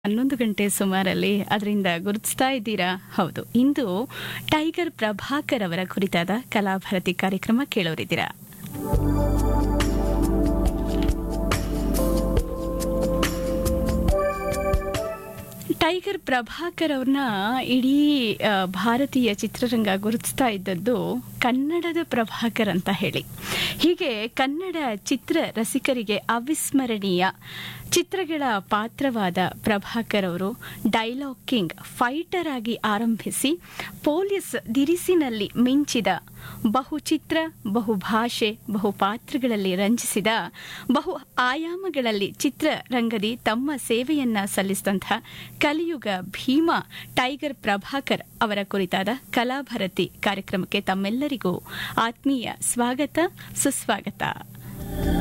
ಹನ್ನೊಂದು ಗಂಟೆ ಸುಮಾರಲ್ಲಿ ಅದರಿಂದ ಗುರುತಿಸ್ತಾ ಇದ್ದೀರಾ ಹೌದು ಇಂದು ಟೈಗರ್ ಪ್ರಭಾಕರ್ ಅವರ ಕುರಿತಾದ ಕಲಾಭಾರತಿ ಕಾರ್ಯಕ್ರಮ ಕೇಳೋರಿದ್ದೀರಾ ಟೈಗರ್ ಪ್ರಭಾಕರ್ ಅವ್ರನ್ನ ಇಡೀ ಆ, ಭಾರತೀಯ ಚಿತ್ರರಂಗ ಗುರುತಿಸ್ತಾ ಇದ್ದದ್ದು ಕನ್ನಡದ ಪ್ರಭಾಕರ್ ಅಂತ ಹೇಳಿ ಹೀಗೆ ಕನ್ನಡ ಚಿತ್ರ ರಸಿಕರಿಗೆ ಅವಿಸ್ಮರಣೀಯ ಚಿತ್ರಗಳ ಪಾತ್ರವಾದ ಪ್ರಭಾಕರ್ ಅವರು ಡೈಲಾಗ್ ಕಿಂಗ್ ಫೈಟರ್ ಆಗಿ ಆರಂಭಿಸಿ ಪೊಲೀಸ್ ದಿರಿಸಿನಲ್ಲಿ ಮಿಂಚಿದ ಬಹು ಚಿತ್ರ ಬಹು ಭಾಷೆ ಬಹು ಪಾತ್ರಗಳಲ್ಲಿ ರಂಜಿಸಿದ ಬಹು ಆಯಾಮಗಳಲ್ಲಿ ಚಿತ್ರರಂಗದಿ ತಮ್ಮ ಸೇವೆಯನ್ನ ಸಲ್ಲಿಸಿದಂತಹ ಕಲಿಯುಗ ಭೀಮ ಟೈಗರ್ ಪ್ರಭಾಕರ್ ಅವರ ಕುರಿತಾದ ಕಲಾಭಾರತಿ ಕಾರ್ಯಕ್ರಮಕ್ಕೆ ತಮ್ಮೆಲ್ಲರಿಗೂ ಆತ್ಮೀಯ ಸ್ವಾಗತ ಸುಸ್ವಾಗತ